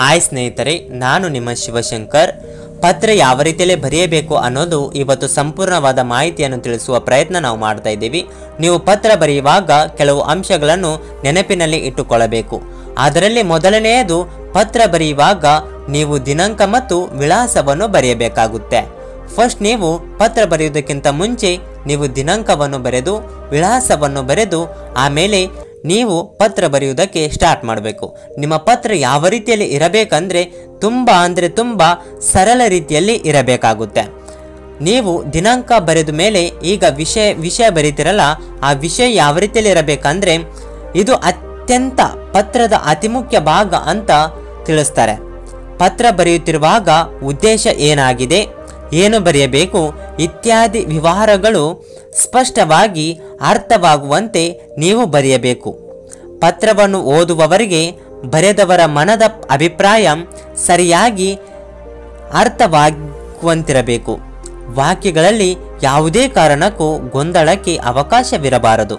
hi ಸ್ನೇಹಿತರೆ ನಾನು ನಿಮ್ಮ ಶಿವಶಂಕರ್ ಪತ್ರ ಯಾವ ರೀತಿಯಲ್ಲಿ ಬರೆಯಬೇಕು ಅನ್ನೋದು ಇವತ್ತು ಸಂಪೂರ್ಣವಾದ ಮಾಹಿತಿಯನ್ನು ತಿಳಿಸುವ ಪ್ರಯತ್ನ ನಾವು ಮಾಡ್ತಾ ಇದ್ದೀವಿ ನೀವು ಪತ್ರ ಬರೆಯುವಾಗ ಕೆಲವು ಅಂಶಗಳನ್ನು ನೆನಪಿನಲ್ಲಿ ಇಟ್ಟುಕೊಳ್ಳಬೇಕು ಅದರಲ್ಲಿ ಮೊದಲನೆಯದು ಪತ್ರ ಬರೆಯುವಾಗ ನೀವು ದಿನಾಂಕ ಮತ್ತು ವಿಳಾಸವನ್ನು ಬರೆಯಬೇಕಾಗುತ್ತೆ ಫಸ್ಟ್ ನೀವು ಪತ್ರ ಬರೆಯುವುದಕ್ಕಿಂತ ಮುಂಚೆ ನೀವು ದಿನಾಂಕವನ್ನು ಬರೆದು ವಿಳಾಸವನ್ನು ಬರೆದು ಆಮೇಲೆ ನೀವು ಪತ್ರ ಬರೆಯುವುದಕ್ಕೆ ಸ್ಟಾರ್ಟ್ ಮಾಡಬೇಕು ನಿಮ್ಮ ಪತ್ರ ಯಾವ ರೀತಿಯಲ್ಲಿ ಇರಬೇಕಂದ್ರೆ ತುಂಬ ಅಂದರೆ ತುಂಬ ಸರಳ ರೀತಿಯಲ್ಲಿ ಇರಬೇಕಾಗುತ್ತೆ ನೀವು ದಿನಾಂಕ ಬರೆದ ಮೇಲೆ ಈಗ ವಿಷಯ ವಿಷಯ ಬರೀತಿರಲ್ಲ ಆ ವಿಷಯ ಯಾವ ರೀತಿಯಲ್ಲಿ ಇರಬೇಕಂದ್ರೆ ಇದು ಅತ್ಯಂತ ಪತ್ರದ ಅತಿ ಮುಖ್ಯ ಭಾಗ ಅಂತ ತಿಳಿಸ್ತಾರೆ ಪತ್ರ ಬರೆಯುತ್ತಿರುವಾಗ ಉದ್ದೇಶ ಏನಾಗಿದೆ ಏನು ಬರೆಯಬೇಕು ಇತ್ಯಾದಿ ವಿವರಗಳು ಸ್ಪಷ್ಟವಾಗಿ ಅರ್ಥವಾಗುವಂತೆ ನೀವು ಬರೆಯಬೇಕು ಪತ್ರವನ್ನು ಓದುವವರಿಗೆ ಬರೆದವರ ಮನದ ಅಭಿಪ್ರಾಯ ಸರಿಯಾಗಿ ಅರ್ಥವಾಗುವಂತಿರಬೇಕು ವಾಕ್ಯಗಳಲ್ಲಿ ಯಾವುದೇ ಕಾರಣಕ್ಕೂ ಗೊಂದಲಕ್ಕೆ ಅವಕಾಶವಿರಬಾರದು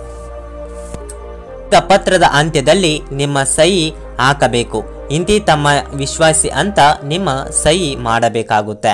ಈಗ ಪತ್ರದ ಅಂತ್ಯದಲ್ಲಿ ನಿಮ್ಮ ಸಹಿ ಹಾಕಬೇಕು ಇಂತಿ ತಮ್ಮ ವಿಶ್ವಾಸಿ ಅಂತ ನಿಮ್ಮ ಸಹಿ ಮಾಡಬೇಕಾಗುತ್ತೆ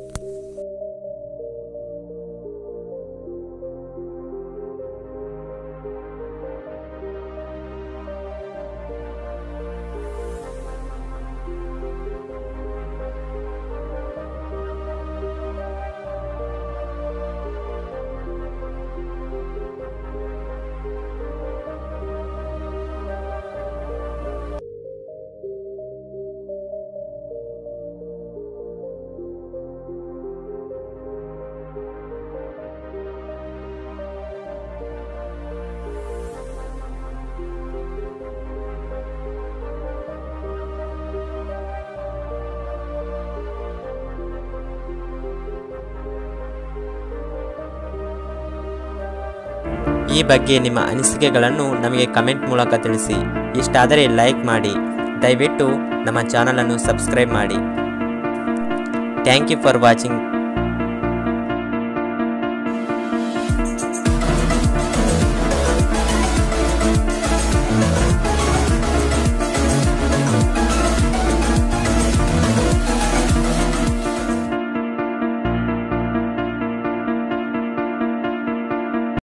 ಈ ಬಗ್ಗೆ ನಿಮ್ಮ ಅನಿಸಿಕೆಗಳನ್ನು ನಮಗೆ ಕಮೆಂಟ್ ಮೂಲಕ ತಿಳಿಸಿ ಇಷ್ಟಾದರೆ ಲೈಕ್ ಮಾಡಿ ದಯವಿಟ್ಟು ನಮ್ಮ ಚಾನಲನ್ನು ಸಬ್ಸ್ಕ್ರೈಬ್ ಮಾಡಿ ಥ್ಯಾಂಕ್ ಯು ಫಾರ್ ವಾಚಿಂಗ್